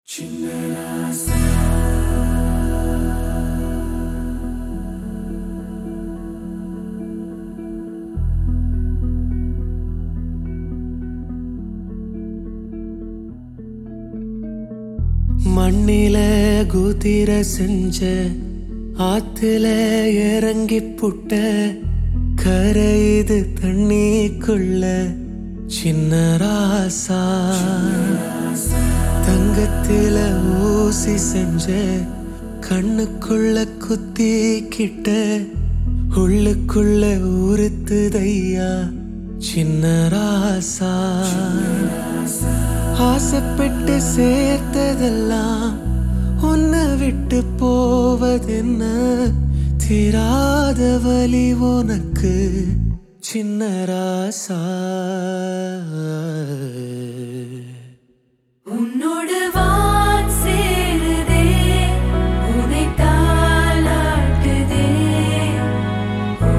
மண்ணில குதிர செஞ்ச ஆத்துல இறங்கி புட்ட கரையுது தண்ணிக்குள்ள சின்ன ராசா தங்கத்தில ஊசி செஞ்ச கண்ணுக்குள்ள குத்திக்கிட்ட உள்ளுக்குள்ள உறுத்துதையா சின்ன ராசா ஆசைப்பட்டு சேர்த்ததெல்லாம் உன்னை விட்டு போவதென்ன தீராத வலி உனக்கு சின்ன ராசா உன்னோடு வான் சேருதே உனை தாலாட்டுதே ஓ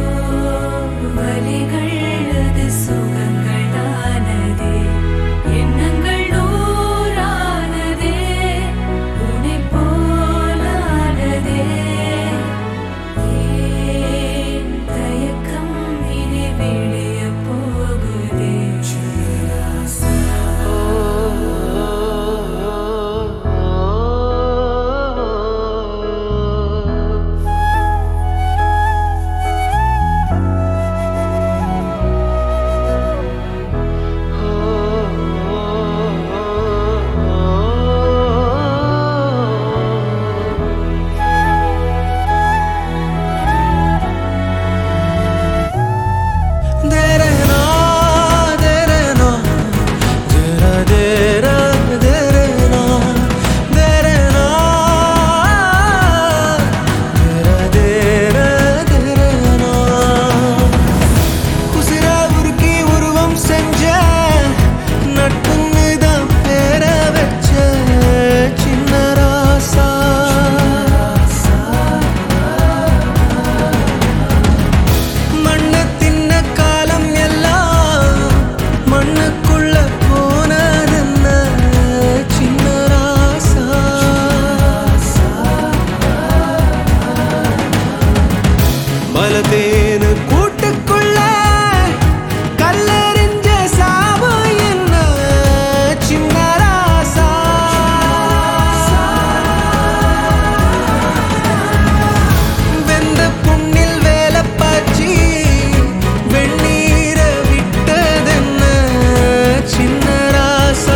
வலிகள் அது சுகங்கள் தானதே எண்ணங்கள் நூறானதே உனை போலானதே ஏன் தயக்கம் இனி வெளிய போகுதே தேரனா, தேரனா, தேர, தேர, தேரனா, தேரனா, தேர, தேர, தேரனா. உசிர உருக்கி உருவம் செஞ்ச நட்புன்னு தான் பேர வச்ச சின்ன ராசா மண்ண தின்ன காலம் எல்லாம் மண்ணுக்குள்ள போனதென்ன சின்ன ராசா மலத்தேனு கூட்டுக்குள்ள கல்லெறிஞ்ச சாபு என்ன சின்ன ராசா வெந்த புண்ணில் வேலை பாய்ச்சி வெந்நீர விட்டதென்ன சின்ன ராசா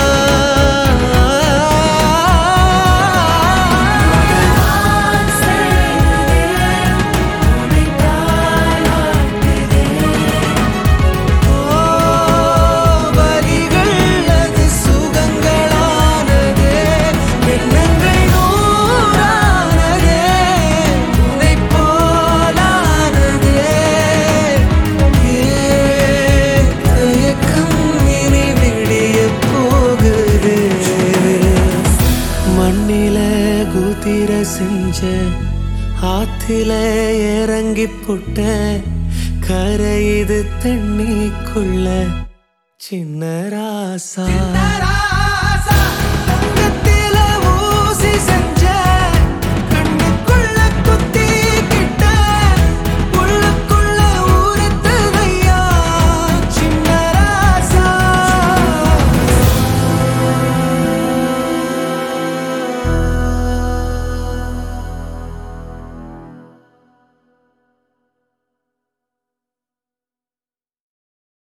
வான் சேருதே உனை தாலாட்டுதே ஓ, வலிகள் அது சுகங்களானதே எண்ணங்கள் நூறானதே உன்னை போலானதே ஏன் தயக்கம் இனி விடிய போகுதே மண்ணில குதிர செஞ்ச ஆத்தில இறங்கி புட்ட கரையுது தண்ணிக்குள்ள சின்ன ராசா